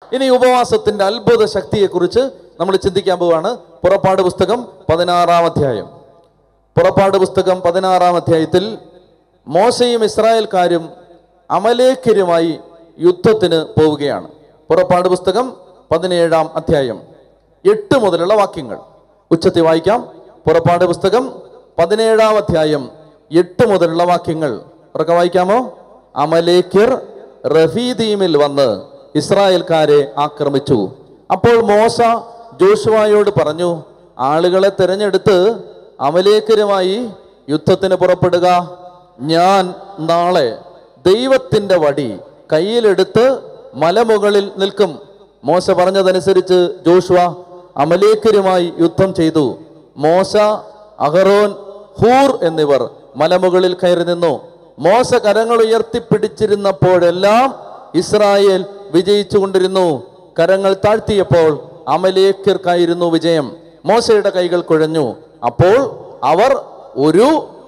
ഇനി ഉപവാസത്തിന്റെ അത്ഭുത ശക്തിയെക്കുറിച്ച് നമ്മൾ ചിന്തിക്കാൻ പോവാണ് പുറപ്പാട് പുസ്തകം പതിനാറാം അധ്യായം പുറപ്പാട് പുസ്തകം പതിനാറാം അധ്യായത്തിൽ മോശയും ഇസ്രായേൽക്കാരും അമലേഖരുമായി യുദ്ധത്തിന് പോവുകയാണ് പുറപ്പാട് പുസ്തകം പതിനേഴാം അധ്യായം എട്ട് മുതലുള്ള വാക്യങ്ങൾ ഉച്ചത്തിൽ വായിക്കാം പുറപ്പാട് പുസ്തകം പതിനേഴാം അധ്യായം എട്ട് മുതലുള്ള വാക്യങ്ങൾ ഉറക്കെ വായിക്കാമോ അമലേഖ്യർ റഫീദീമിൽ വന്ന് ഇസ്രായേൽക്കാരെ ആക്രമിച്ചു അപ്പോൾ മോശ ജോഷുവായോട് പറഞ്ഞു ആളുകളെ തിരഞ്ഞെടുത്ത് അമലേക്കരുമായി യുദ്ധത്തിന് പുറപ്പെടുക ഞാൻ നാളെ ദൈവത്തിന്റെ വടി കയ്യിലെടുത്ത് മലമുകളിൽ നിൽക്കും മോശ പറഞ്ഞതനുസരിച്ച് ജോഷുവ അമലേക്കരുമായി യുദ്ധം ചെയ്തു മോശ അഹറോൻ ഹൂർ എന്നിവർ മലമുകളിൽ കയറി നിന്നു മോശ കരങ്ങൾ ഉയർത്തിപ്പിടിച്ചിരുന്നപ്പോഴെല്ലാം ഇസ്രായേൽ വിജയിച്ചു കൊണ്ടിരുന്നു കരങ്ങൾ താഴ്ത്തിയപ്പോൾ അമലേക്കർക്കായിരുന്നു വിജയം മോശയുടെ കൈകൾ കുഴഞ്ഞു അപ്പോൾ അവർ ഒരു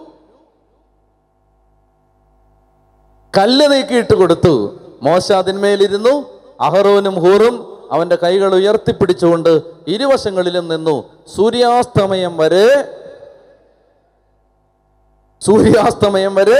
കല്ല് നീക്കിയിട്ട് കൊടുത്തു മോശ അതിന്മേലിരുന്നു അഹറോനും ഹൂറും അവന്റെ കൈകൾ ഉയർത്തിപ്പിടിച്ചുകൊണ്ട് ഇരുവശങ്ങളിലും നിന്നു സൂര്യാസ്തമയം വരെ സൂര്യാസ്തമയം വരെ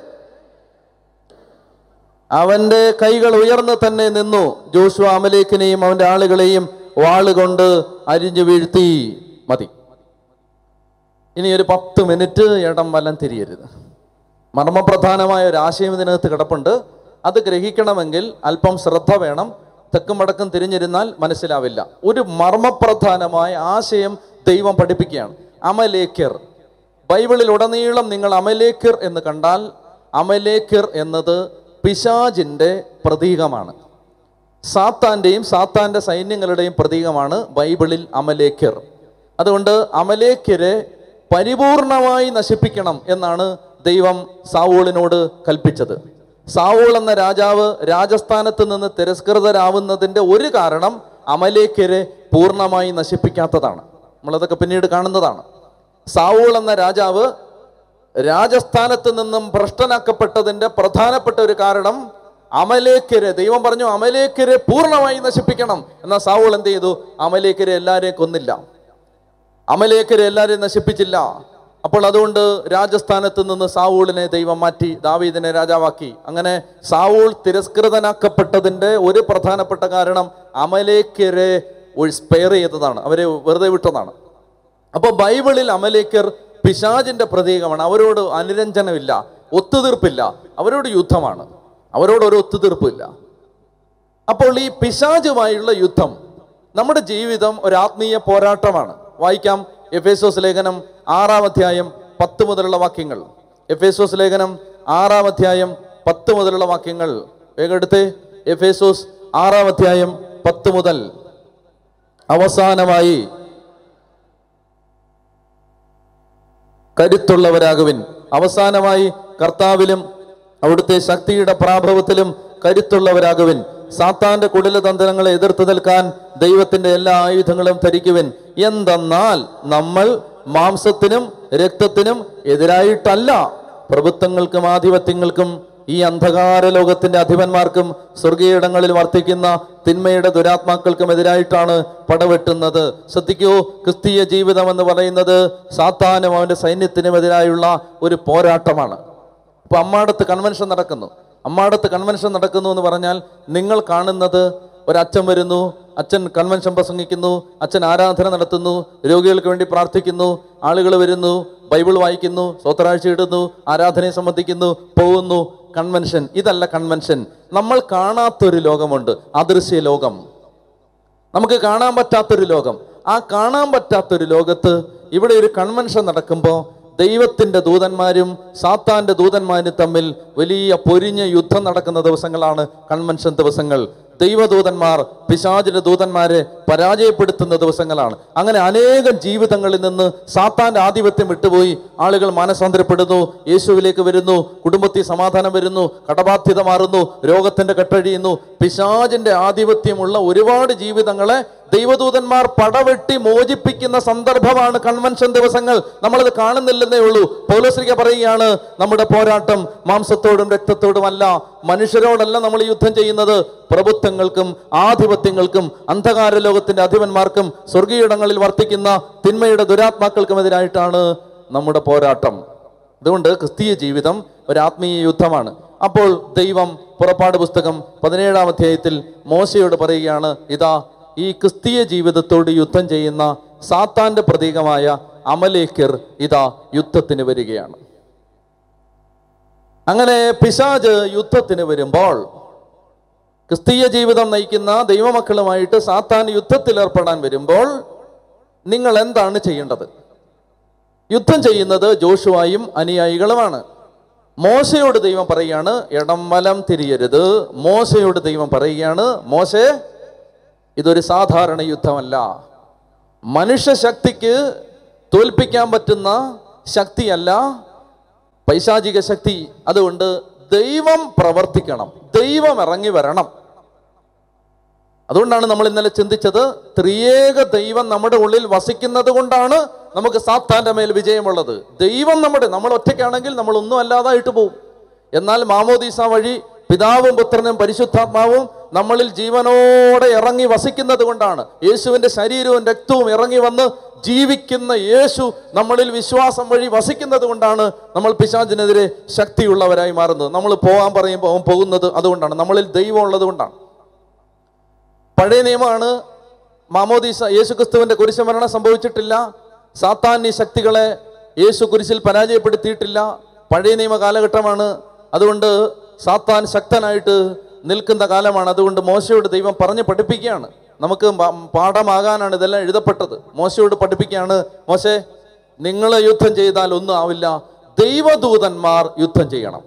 അവന്റെ കൈകൾ ഉയർന്നു തന്നെ നിന്നു ജോഷു അമലേക്കിനെയും അവന്റെ ആളുകളെയും വാളുകൊണ്ട് അരിഞ്ഞു വീഴ്ത്തി മതി ഇനി ഒരു പത്ത് മിനിറ്റ് ഇടം വല്ലം തിരിയരുത് മർമ്മപ്രധാനമായ ഒരു ആശയം ഇതിനകത്ത് കിടപ്പുണ്ട് അത് ഗ്രഹിക്കണമെങ്കിൽ അല്പം ശ്രദ്ധ വേണം തെക്കും വടക്കും തിരിഞ്ഞിരുന്നാൽ മനസ്സിലാവില്ല ഒരു മർമ്മപ്രധാനമായ ആശയം ദൈവം പഠിപ്പിക്കുകയാണ് അമലേഖ്യർ ബൈബിളിൽ ഉടനീളം നിങ്ങൾ അമലേഖ്യർ എന്ന് കണ്ടാൽ അമലേഖ്യർ എന്നത് പിശാജിന്റെ പ്രതീകമാണ് സാത്താന്റെയും സാത്താന്റെ സൈന്യങ്ങളുടെയും പ്രതീകമാണ് ബൈബിളിൽ അമലേഖ്യർ അതുകൊണ്ട് അമലേഖ്യരെ പരിപൂർണമായി നശിപ്പിക്കണം എന്നാണ് ദൈവം സാവൂളിനോട് കൽപ്പിച്ചത് സാവൂൾ എന്ന രാജാവ് രാജസ്ഥാനത്ത് നിന്ന് തിരസ്കൃതരാവുന്നതിന്റെ ഒരു കാരണം അമലേഖ്യരെ പൂർണ്ണമായി നശിപ്പിക്കാത്തതാണ് നമ്മളതൊക്കെ പിന്നീട് കാണുന്നതാണ് സാവൂൾ എന്ന രാജാവ് രാജസ്ഥാനത്ത് നിന്നും ഭ്രഷ്ടനാക്കപ്പെട്ടതിന്റെ പ്രധാനപ്പെട്ട ഒരു കാരണം അമലേക്കരെ ദൈവം പറഞ്ഞു അമലേക്കരെ പൂർണ്ണമായി നശിപ്പിക്കണം എന്നാൽ സാവൂൾ എന്ത് ചെയ്തു അമലേക്കരെ എല്ലാവരെയും കൊന്നില്ല അമലേക്കരെ എല്ലാവരെയും നശിപ്പിച്ചില്ല അപ്പോൾ അതുകൊണ്ട് രാജസ്ഥാനത്ത് നിന്ന് സാവൂളിനെ ദൈവം മാറ്റി ദാവീദിനെ രാജാവാക്കി അങ്ങനെ സാവൂൾ തിരസ്കൃതനാക്കപ്പെട്ടതിന്റെ ഒരു പ്രധാനപ്പെട്ട കാരണം അമലേക്കരെ സ്പെയർ ചെയ്തതാണ് അവരെ വെറുതെ വിട്ടതാണ് അപ്പൊ ബൈബിളിൽ അമലേക്കർ പിശാജിന്റെ പ്രതീകമാണ് അവരോട് അനുരഞ്ജനമില്ല ഒത്തുതീർപ്പില്ല അവരോട് യുദ്ധമാണ് അവരോട് ഒരു ഒത്തുതീർപ്പില്ല അപ്പോൾ ഈ പിശാജുമായുള്ള യുദ്ധം നമ്മുടെ ജീവിതം ഒരു ആത്മീയ പോരാട്ടമാണ് വായിക്കാം എഫേസോസ് ലേഖനം ആറാം അധ്യായം പത്ത് മുതലുള്ള വാക്യങ്ങൾ എഫേസോസ് ലേഖനം ആറാം അധ്യായം പത്ത് മുതലുള്ള വാക്യങ്ങൾ വേഗം എടുത്ത് എഫേസോസ് ആറാം അധ്യായം പത്ത് മുതൽ അവസാനമായി കരുത്തുള്ളവരാകുവിൻ അവസാനമായി കർത്താവിലും അവിടുത്തെ ശക്തിയുടെ പ്രാഭവത്തിലും കരുത്തുള്ളവരാകുവിൻ സാത്താന്റെ കുടിലതന്ത്രങ്ങളെ എതിർത്ത് നിൽക്കാൻ ദൈവത്തിന്റെ എല്ലാ ആയുധങ്ങളും ധരിക്കുവിൻ എന്തെന്നാൽ നമ്മൾ മാംസത്തിനും രക്തത്തിനും എതിരായിട്ടല്ല പ്രഭുത്വങ്ങൾക്കും ആധിപത്യങ്ങൾക്കും ഈ അന്ധകാര ലോകത്തിന്റെ അധിപന്മാർക്കും സ്വർഗീയിടങ്ങളിൽ വർത്തിക്കുന്ന തിന്മയുടെ ദുരാത്മാക്കൾക്കും എതിരായിട്ടാണ് പടവെട്ടുന്നത് ശ്രദ്ധിക്കൂ ക്രിസ്തീയ ജീവിതം എന്ന് പറയുന്നത് സാത്താനും അവന്റെ സൈന്യത്തിനും എതിരായുള്ള ഒരു പോരാട്ടമാണ് ഇപ്പൊ അമ്മാടത്ത് കൺവെൻഷൻ നടക്കുന്നു അമ്മാടത്ത് കൺവെൻഷൻ നടക്കുന്നു എന്ന് പറഞ്ഞാൽ നിങ്ങൾ കാണുന്നത് ഒരച്ഛൻ വരുന്നു അച്ഛൻ കൺവെൻഷൻ പ്രസംഗിക്കുന്നു അച്ഛൻ ആരാധന നടത്തുന്നു രോഗികൾക്ക് വേണ്ടി പ്രാർത്ഥിക്കുന്നു ആളുകൾ വരുന്നു ബൈബിൾ വായിക്കുന്നു സ്വത്രാഴ്ച ഇടുന്നു ആരാധനയെ സംബന്ധിക്കുന്നു പോകുന്നു കൺവെൻഷൻ ഇതല്ല കൺവെൻഷൻ നമ്മൾ കാണാത്തൊരു ലോകമുണ്ട് അദൃശ്യ ലോകം നമുക്ക് കാണാൻ പറ്റാത്തൊരു ലോകം ആ കാണാൻ പറ്റാത്തൊരു ലോകത്ത് ഇവിടെ ഒരു കൺവെൻഷൻ നടക്കുമ്പോൾ ദൈവത്തിന്റെ ദൂതന്മാരും സാത്താന്റെ ദൂതന്മാരും തമ്മിൽ വലിയ പൊരിഞ്ഞ യുദ്ധം നടക്കുന്ന ദിവസങ്ങളാണ് കൺവെൻഷൻ ദിവസങ്ങൾ ദൈവദൂതന്മാർ പിശാചിന്റെ ദൂതന്മാരെ പരാജയപ്പെടുത്തുന്ന ദിവസങ്ങളാണ് അങ്ങനെ അനേകം ജീവിതങ്ങളിൽ നിന്ന് സാത്താന്റെ ആധിപത്യം വിട്ടുപോയി ആളുകൾ മാനസാന്തരപ്പെടുന്നു യേശുവിലേക്ക് വരുന്നു കുടുംബത്തിൽ സമാധാനം വരുന്നു കടബാധ്യത മാറുന്നു രോഗത്തിന്റെ കെട്ടഴിയുന്നു പിശാചിന്റെ ആധിപത്യമുള്ള ഒരുപാട് ജീവിതങ്ങളെ ദൈവദൂതന്മാർ പടവെട്ടി മോചിപ്പിക്കുന്ന സന്ദർഭമാണ് കൺവെൻഷൻ ദിവസങ്ങൾ നമ്മളത് കാണുന്നില്ലെന്നേ ഉള്ളൂ പൗലോസ്ലിക പറയുകയാണ് നമ്മുടെ പോരാട്ടം മാംസത്തോടും രക്തത്തോടുമല്ല മനുഷ്യരോടല്ല നമ്മൾ യുദ്ധം ചെയ്യുന്നത് പ്രഭുത്വങ്ങൾക്കും ആധിപത്യങ്ങൾക്കും അന്ധകാര ലോകത്തിന്റെ അധിപന്മാർക്കും സ്വർഗീയിടങ്ങളിൽ വർത്തിക്കുന്ന തിന്മയുടെ ദുരാത്മാക്കൾക്കുമെതിരായിട്ടാണ് നമ്മുടെ പോരാട്ടം അതുകൊണ്ട് ക്രിസ്തീയ ജീവിതം ഒരു ആത്മീയ യുദ്ധമാണ് അപ്പോൾ ദൈവം പുറപ്പാട് പുസ്തകം പതിനേഴാം അധ്യായത്തിൽ മോശയോട് പറയുകയാണ് ഇതാ ഈ ക്രിസ്തീയ ജീവിതത്തോട് യുദ്ധം ചെയ്യുന്ന സാത്താന്റെ പ്രതീകമായ അമലേക്കർ ഇതാ യുദ്ധത്തിന് വരികയാണ് അങ്ങനെ പിശാജ് യുദ്ധത്തിന് വരുമ്പോൾ ക്രിസ്തീയ ജീവിതം നയിക്കുന്ന ദൈവമക്കളുമായിട്ട് സാത്താൻ യുദ്ധത്തിൽ ഏർപ്പെടാൻ വരുമ്പോൾ നിങ്ങൾ എന്താണ് ചെയ്യേണ്ടത് യുദ്ധം ചെയ്യുന്നത് ജോഷുവായും അനുയായികളുമാണ് മോശയോട് ദൈവം പറയുകയാണ് ഇടം വലം തിരിയരുത് മോശയോട് ദൈവം പറയുകയാണ് മോശെ ഇതൊരു സാധാരണ യുദ്ധമല്ല മനുഷ്യശക്തിക്ക് തോൽപ്പിക്കാൻ പറ്റുന്ന ശക്തിയല്ല പൈശാചിക ശക്തി അതുകൊണ്ട് ദൈവം പ്രവർത്തിക്കണം ദൈവം ഇറങ്ങി വരണം അതുകൊണ്ടാണ് നമ്മൾ ഇന്നലെ ചിന്തിച്ചത് ത്രിയേക ദൈവം നമ്മുടെ ഉള്ളിൽ വസിക്കുന്നത് കൊണ്ടാണ് നമുക്ക് സാത്താന്റെ മേൽ വിജയമുള്ളത് ദൈവം നമ്മുടെ നമ്മൾ ഒറ്റയ്ക്കാണെങ്കിൽ നമ്മൾ ഒന്നും അല്ലാതായിട്ട് പോകും എന്നാൽ മാമോദീസ വഴി പിതാവും പുത്രനും പരിശുദ്ധാത്മാവും നമ്മളിൽ ജീവനോടെ ഇറങ്ങി വസിക്കുന്നത് കൊണ്ടാണ് യേശുവിന്റെ ശരീരവും രക്തവും ഇറങ്ങി വന്ന് ജീവിക്കുന്ന യേശു നമ്മളിൽ വിശ്വാസം വഴി വസിക്കുന്നത് കൊണ്ടാണ് നമ്മൾ പിശാചിനെതിരെ ശക്തിയുള്ളവരായി മാറുന്നത് നമ്മൾ പോകാൻ പറയുമ്പോൾ അവൻ പോകുന്നത് അതുകൊണ്ടാണ് നമ്മളിൽ ദൈവം ഉള്ളത് കൊണ്ടാണ് പഴയ നിയമമാണ് മാമോദീസ യേശു ക്രിസ്തുവിന്റെ കുരിശമരണം സംഭവിച്ചിട്ടില്ല സാത്താൻ ഈ ശക്തികളെ യേശു കുരിശിൽ പരാജയപ്പെടുത്തിയിട്ടില്ല പഴയ നിയമ കാലഘട്ടമാണ് അതുകൊണ്ട് സാത്താൻ ശക്തനായിട്ട് നിൽക്കുന്ന കാലമാണ് അതുകൊണ്ട് മോശയോട് ദൈവം പറഞ്ഞ് പഠിപ്പിക്കുകയാണ് നമുക്ക് പ- പാഠമാകാനാണ് ഇതെല്ലാം എഴുതപ്പെട്ടത് മോശയോട് പഠിപ്പിക്കുകയാണ് മോശെ നിങ്ങൾ യുദ്ധം ചെയ്താൽ ഒന്നും ആവില്ല ദൈവദൂതന്മാർ യുദ്ധം ചെയ്യണം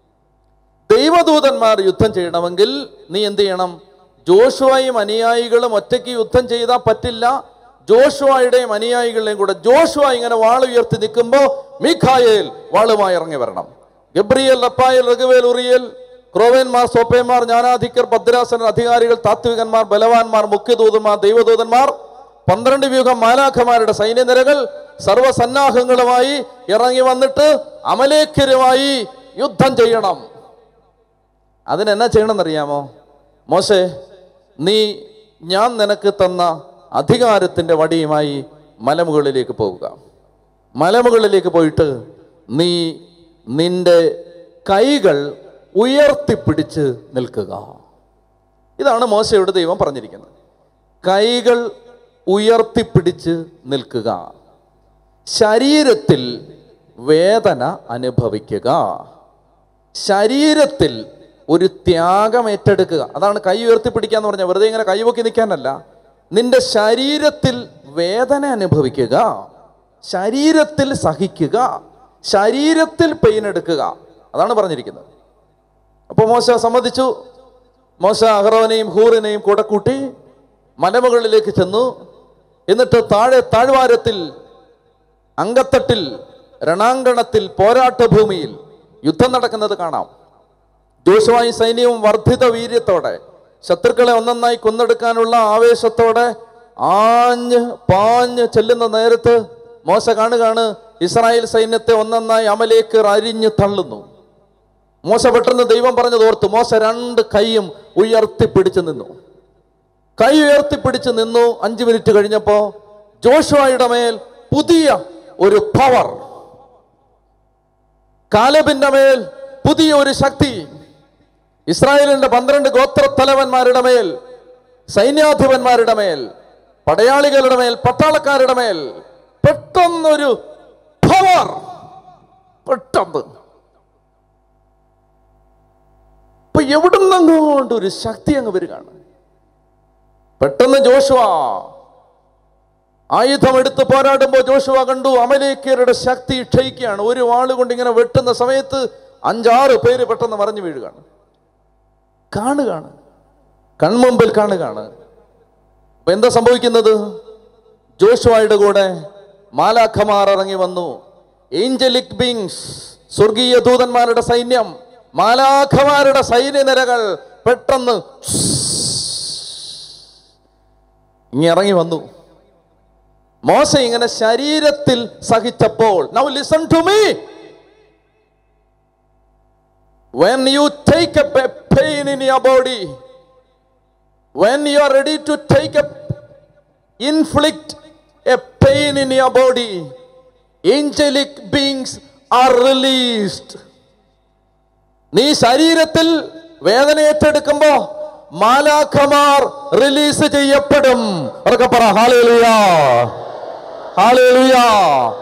ദൈവദൂതന്മാർ യുദ്ധം ചെയ്യണമെങ്കിൽ നീ എന്ത് ചെയ്യണം ജോഷുവയും അനുയായികളും ഒറ്റയ്ക്ക് യുദ്ധം ചെയ്താൽ പറ്റില്ല ജോഷുവായുടെയും അനുയായികളുടെയും കൂടെ ജോഷുവ ഇങ്ങനെ വാൾ ഉയർത്തി നിൽക്കുമ്പോൾ മീഖായേൽ വാളുമായി ഇറങ്ങി വരണം ഗബ്രിയേൽ റപ്പായേൽ റഘുവേൽ ഉറിയേൽ ക്രോവേന്മാർ സോപ്പേന്മാർ ജ്ഞാനാധിക്യർ ഭദ്രാസന അധികാരികൾ താത്വികന്മാർ ബലവാന്മാർ മുഖ്യദൂതന്മാർ ദൈവദൂതന്മാർ പന്ത്രണ്ട് വ്യൂഹം മാലാഖമാരുടെ സൈന്യനിരകൾ സർവസന്നാഹങ്ങളുമായി ഇറങ്ങി വന്നിട്ട് അമലേഖരുമായി യുദ്ധം ചെയ്യണം അതിനെന്നാ ചെയ്യണമെന്നറിയാമോ മോശെ നീ ഞാൻ നിനക്ക് തന്ന അധികാരത്തിൻ്റെ വടിയുമായി മലമുകളിലേക്ക് പോവുക മലമുകളിലേക്ക് പോയിട്ട് നീ നിന്റെ കൈകൾ ഉയർത്തിപ്പിടിച്ച് നിൽക്കുക ഇതാണ് മോശയോട് ദൈവം പറഞ്ഞിരിക്കുന്നത് കൈകൾ ഉയർത്തിപ്പിടിച്ച് നിൽക്കുക ശരീരത്തിൽ വേദന അനുഭവിക്കുക ശരീരത്തിൽ ഒരു ത്യാഗം ഏറ്റെടുക്കുക അതാണ് കൈ ഉയർത്തിപ്പിടിക്കുക എന്ന് പറഞ്ഞാൽ വെറുതെ ഇങ്ങനെ കൈവക്കി നിൽക്കാനല്ല നിന്റെ ശരീരത്തിൽ വേദന അനുഭവിക്കുക ശരീരത്തിൽ സഹിക്കുക ശരീരത്തിൽ പെയിൻ എടുക്കുക അതാണ് പറഞ്ഞിരിക്കുന്നത് അപ്പോൾ മോശ സമ്മതിച്ചു മോശ അഹ്റോനെയും ഹൂറിനെയും കൂടെ കൂട്ടി മലമുകളിലേക്ക് ചെന്നു എന്നിട്ട് താഴെ താഴ്വാരത്തിൽ അങ്കത്തട്ടിൽ രണാങ്കണത്തിൽ പോരാട്ട ഭൂമിയിൽ യുദ്ധം നടക്കുന്നത് കാണാം ജോഷുവായി സൈന്യവും വർദ്ധിത വീര്യത്തോടെ ശത്രുക്കളെ ഒന്നൊന്നായി കൊന്നെടുക്കാനുള്ള ആവേശത്തോടെ ആഞ്ഞ് പാഞ്ഞ് ചെല്ലുന്ന നേരത്ത് മോശ കാണുകയാണ് ഇസ്രായേൽ സൈന്യത്തെ ഒന്നൊന്നായി അമലേക്ക് അരിഞ്ഞു തള്ളുന്നു മോശ പെട്ടെന്ന് ദൈവം പറഞ്ഞത് ഓർത്തു മോശ രണ്ട് കൈയും ഉയർത്തിപ്പിടിച്ചു നിന്നു കൈ ഉയർത്തിപ്പിടിച്ച് നിന്നു അഞ്ചു മിനിറ്റ് കഴിഞ്ഞപ്പോ ജോഷുവായുടെ മേൽ പുതിയ ഒരു പവർ കാലബിന്റെ മേൽ പുതിയ ഒരു ശക്തി ഇസ്രായേലിന്റെ പന്ത്രണ്ട് ഗോത്രത്തലവന്മാരുടെ മേൽ സൈന്യാധിപന്മാരുടെ മേൽ പടയാളികളുടെ മേൽ പട്ടാളക്കാരുടെ മേൽ പെട്ടെന്നൊരു പവർ പെട്ടെന്ന് ഇപ്പൊ എവിടുന്നങ്ങോട്ട് ഒരു ശക്തി അങ്ങ് വരികയാണ് പെട്ടെന്ന് ജോഷുവ ആയുധം എടുത്ത് പോരാടുമ്പോൾ ജോഷുവ കണ്ടു അമലേക്കരുടെ ശക്തി ക്ഷയിക്കുകയാണ് ഒരു വാള് കൊണ്ട് ഇങ്ങനെ വെട്ടുന്ന സമയത്ത് അഞ്ചാറ് പേര് പെട്ടെന്ന് മറിഞ്ഞു വീഴുകയാണ് കാണുകയാണ് കൺമുമ്പിൽ കാണുകയാണ് അപ്പൊ എന്താ സംഭവിക്കുന്നത് ജോഷുവായുടെ കൂടെ മാലാഖമാർ ഇറങ്ങി വന്നു ഏഞ്ചലിക് ബീങ്സ് സ്വർഗീയ ദൂതന്മാരുടെ സൈന്യം മാലാഖമാരുടെ സൈന്യനിരകൾ പെട്ടെന്ന് ഇങ്ങി ഇറങ്ങി വന്നു മോശ ഇങ്ങനെ ശരീരത്തിൽ സഹിച്ചപ്പോൾ now listen to me when you take a pa- pain in your body when you are ready to take a inflict a pain in your body angelic beings are released നീ ശരീരത്തിൽ വേദന ഏറ്റെടുക്കുമ്പോ മാലാഖമാർ റിലീസ് ചെയ്യപ്പെടും ഉറക്കെ പറ hallelujah hallelujah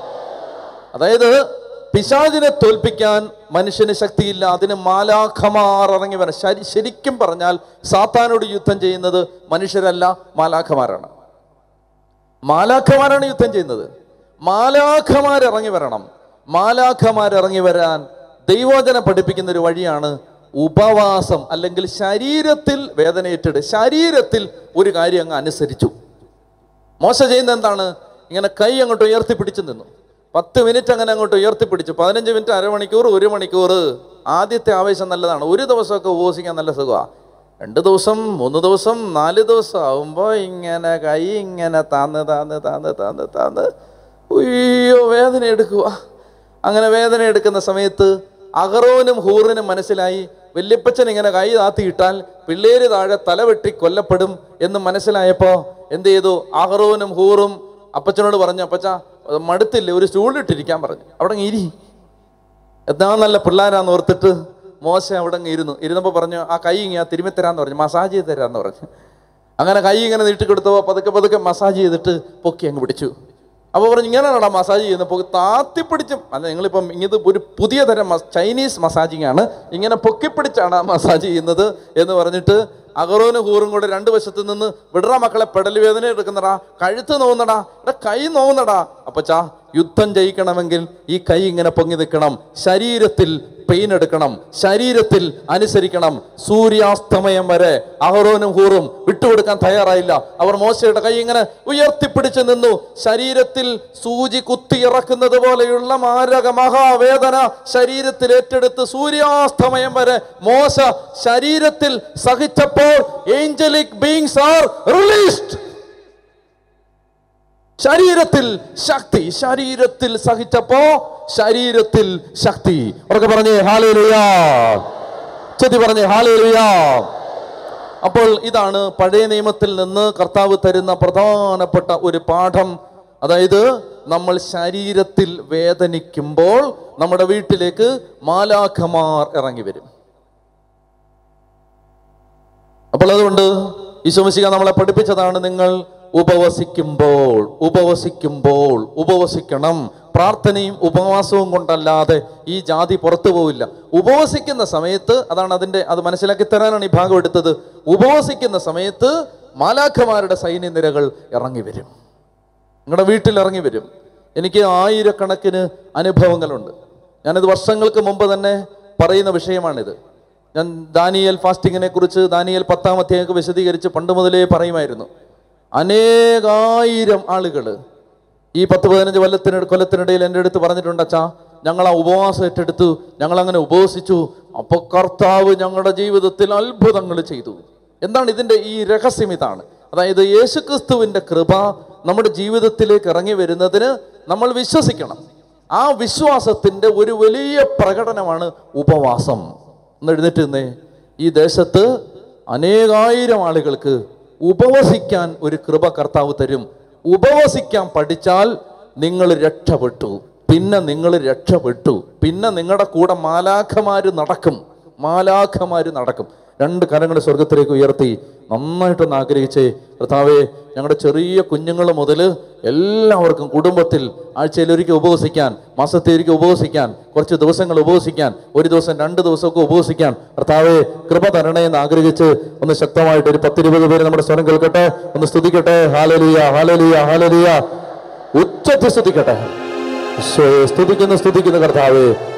അതായത് പിശാചിനെ തോൽപ്പിക്കാൻ മനുഷ്യന് ശക്തിയില്ല അതിന് മാലാഖമാർ ഇറങ്ങി വരാം ശരി ശരിക്കും പറഞ്ഞാൽ സാത്താനോട് യുദ്ധം ചെയ്യുന്നത് മനുഷ്യരല്ല മാലാഖമാരാണ് മാലാഖമാരാണ് യുദ്ധം ചെയ്യുന്നത് മാലാഖമാർ ഇറങ്ങി വരണം മാലാഖമാർ ഇറങ്ങി വരാൻ ദൈവോചന പഠിപ്പിക്കുന്ന ഒരു വഴിയാണ് ഉപവാസം അല്ലെങ്കിൽ ശരീരത്തിൽ വേദന ഏറ്റെടു ശരീരത്തിൽ ഒരു കാര്യം അങ്ങ് അനുസരിച്ചു മോശ ചെയ്യുന്ന എന്താണ് ഇങ്ങനെ കൈ അങ്ങോട്ട് ഉയർത്തിപ്പിടിച്ച് നിന്നു പത്ത് മിനിറ്റ് അങ്ങനെ അങ്ങോട്ട് ഉയർത്തിപ്പിടിച്ചു പതിനഞ്ച് മിനിറ്റ് അരമണിക്കൂർ ഒരു മണിക്കൂർ ആദ്യത്തെ ആവേശം നല്ലതാണ് ഒരു ദിവസമൊക്കെ ഉപവസിക്കാൻ നല്ല സുഖമാണ് രണ്ട് ദിവസം മൂന്ന് ദിവസം നാല് ദിവസം ആവുമ്പോൾ ഇങ്ങനെ കൈ ഇങ്ങനെ താന്ന് താന്ന് താന്ന് താന്ന് താന്ന് ഉയ്യോ വേദന എടുക്കുക അങ്ങനെ വേദന എടുക്കുന്ന സമയത്ത് അഹറോനും ഹൂറിനും മനസ്സിലായി വല്യപ്പച്ചൻ ഇങ്ങനെ കൈ താത്തിയിട്ടാൽ പിള്ളേര് താഴെ തലവെട്ടി കൊല്ലപ്പെടും എന്ന് മനസ്സിലായപ്പോ എന്ത് ചെയ്തു അഹറോനും ഹൂറും അപ്പച്ചനോട് പറഞ്ഞു അപ്പച്ച അത് മടുത്തില്ലേ ഒരു സ്റ്റൂളിലിട്ടിരിക്കാൻ പറഞ്ഞു അവിടെ അങ്ങ് ഇരി എന്താ നല്ല പിള്ളേരാന്ന് ഓർത്തിട്ട് മോശ അവിടെ അങ്ങ് ഇരുന്നു ഇരുന്നപ്പോൾ പറഞ്ഞു ആ കൈ ഇങ്ങനെ തിരുമ്മി തരാന്ന് പറഞ്ഞു മസാജ് ചെയ്ത് തരാന്ന് പറഞ്ഞു അങ്ങനെ കൈ ഇങ്ങനെ നീട്ടിക്കൊടുത്തപ്പോൾ പതുക്കെ പതുക്കെ മസാജ് ചെയ്തിട്ട് പൊക്കി അങ്ങ് പിടിച്ചു അപ്പോൾ പറഞ്ഞു ഇങ്ങനെയാണോ മസാജ് ചെയ്യുന്നത് പൊക്കി താത്തി പിടിച്ചും അല്ല നിങ്ങളിപ്പം ഇത് ഒരു പുതിയ തരം മസ്- ചൈനീസ് മസാജിങ് ആണ് ഇങ്ങനെ പൊക്കിപ്പിടിച്ചാണ് ആ മസാജ് ചെയ്യുന്നത് എന്ന് പറഞ്ഞിട്ട് അഗറോനും ഹൂറും കൂടെ രണ്ട് വശത്ത് നിന്ന് വിടറ മക്കളെ പെടൽ വേദന എടുക്കുന്നടാ കഴുത്ത് നോവുന്നടാ എടാ കൈ നോവുന്നടാ അപ്പച്ചാ യുദ്ധം ജയിക്കണമെങ്കിൽ ഈ കൈ ഇങ്ങനെ പൊങ്ങി നിൽക്കണം ശരീരത്തിൽ പെയിൻ എടുക്കണം ശരീരത്തിൽ അനുസരിക്കണം സൂര്യാസ്തമയം വരെ അഹറോനും ഹൂറും വിട്ടുകൊടുക്കാൻ തയ്യാറായില്ല അവർ മോശയുടെ കൈ ഇങ്ങനെ ഉയർത്തിപ്പിടിച്ച് നിന്നു ശരീരത്തിൽ സൂചി കുത്തി ഇറക്കുന്നത് പോലെയുള്ള മാരക മഹാവേദന ശരീരത്തിൽ ഏറ്റെടുത്ത് സൂര്യാസ്തമയം വരെ മോശ ശരീരത്തിൽ സഹിച്ചപ്പോൾ ഏഞ്ചലിക് ബീങ്സ് ആർ റിലീസ്ഡ് ശരീരത്തിൽ ശക്തി ശരീരത്തിൽ സഹിച്ചപ്പോ ശരീരത്തിൽ ശക്തി ഉറക്കെ പറഞ്ഞേ ഹാലേലുയാ ചെത്തി പറഞ്ഞേ ഹാലേലുയാ അപ്പോൾ ഇതാണ് പഴയ നിയമത്തിൽ നിന്ന് കർത്താവ് തരുന്ന പ്രധാനപ്പെട്ട ഒരു പാഠം അതായത് നമ്മൾ ശരീരത്തിൽ വേദനിക്കുമ്പോൾ നമ്മുടെ വീട്ടിലേക്ക് മാലാഖമാർ ഇറങ്ങി വരും അപ്പോൾ അതുകൊണ്ട് ഈശോമിശിക നമ്മളെ പഠിപ്പിച്ചതാണ് നിങ്ങൾ ഉപവസിക്കുമ്പോൾ ഉപവസിക്കുമ്പോൾ ഉപവസിക്കണം പ്രാർത്ഥനയും ഉപവാസവും കൊണ്ടല്ലാതെ ഈ ജാതി പുറത്തു പോവില്ല ഉപവസിക്കുന്ന സമയത്ത് അതാണ് അതിൻ്റെ അത് മനസ്സിലാക്കി തരാനാണ് ഈ ഭാഗം എടുത്തത് ഉപവസിക്കുന്ന സമയത്ത് മാലാഖമാരുടെ സൈന്യനിരകൾ ഇറങ്ങി വരും നിങ്ങളുടെ വീട്ടിൽ ഇറങ്ങി വരും എനിക്ക് ആയിരക്കണക്കിന് അനുഭവങ്ങളുണ്ട് ഞാനിത് വർഷങ്ങൾക്ക് മുമ്പ് തന്നെ പറയുന്ന വിഷയമാണിത് ഞാൻ ദാനിയൽ ഫാസ്റ്റിങ്ങിനെ കുറിച്ച് ദാനിയൽ പത്താം അധ്യായമൊക്കെ വിശദീകരിച്ച് പണ്ട് മുതലേ പറയുമായിരുന്നു അനേകായിരം ആളുകൾ ഈ പത്ത് പതിനഞ്ച് കൊല്ലത്തിന് കൊല്ലത്തിനിടയിൽ എൻ്റെ അടുത്ത് പറഞ്ഞിട്ടുണ്ട് അച്ഛാ ഞങ്ങൾ ആ ഉപവാസം ഏറ്റെടുത്തു ഞങ്ങൾ അങ്ങനെ ഉപവസിച്ചു അപ്പോൾ കർത്താവ് ഞങ്ങളുടെ ജീവിതത്തിൽ അത്ഭുതങ്ങൾ ചെയ്തു എന്താണ് ഇതിൻ്റെ ഈ രഹസ്യം ഇതാണ് അതായത് യേശുക്രിസ്തുവിൻ്റെ കൃപ നമ്മുടെ ജീവിതത്തിലേക്ക് ഇറങ്ങി വരുന്നതിന് നമ്മൾ വിശ്വസിക്കണം ആ വിശ്വാസത്തിൻ്റെ ഒരു വലിയ പ്രകടനമാണ് ഉപവാസം ഒന്ന് എഴുന്നേറ്റ് നിന്നേ ഈ ദേശത്ത് അനേകായിരം ആളുകൾക്ക് ഉപവസിക്കാൻ ഒരു കൃപ കർത്താവ് തരും ഉപവസിക്കാൻ പഠിച്ചാൽ നിങ്ങൾ രക്ഷപ്പെട്ടു പിന്നെ നിങ്ങൾ രക്ഷപ്പെട്ടു പിന്നെ നിങ്ങളുടെ കൂടെ മാലാഖമാര് നടക്കും മാലാഖമാര് നടക്കും രണ്ട് കരങ്ങൾ സ്വർഗത്തിലേക്ക് ഉയർത്തി നന്നായിട്ടൊന്ന് ആഗ്രഹിച്ചേ കർത്താവേ ഞങ്ങളുടെ ചെറിയ കുഞ്ഞുങ്ങൾ മുതൽ എല്ലാവർക്കും കുടുംബത്തിൽ ആഴ്ചയിൽ ഒരിക്കൽ ഉപവസിക്കാൻ മാസത്തിൽ ഒരിക്കൽ ഉപവസിക്കാൻ കുറച്ച് ദിവസങ്ങൾ ഉപവസിക്കാൻ ഒരു ദിവസം രണ്ട് ദിവസമൊക്കെ ഉപവസിക്കാൻ കർത്താവെ കൃപ തരണേ എന്ന് ആഗ്രഹിച്ച് ഒന്ന് ശക്തമായിട്ട് ഒരു പത്തിരുപത് പേര് നമ്മുടെ സ്വരം കേൾക്കട്ടെ ഒന്ന് സ്തുതിക്കട്ടെ ഹാലലിയ ഹാലലിയ ഹാലലിയ ഉച്ചത്തിൽ സ്തുതിക്കട്ടെ ഈശോയെ സ്തുതിക്കുന്ന സ്തുതിക്കുന്ന കർത്താവേ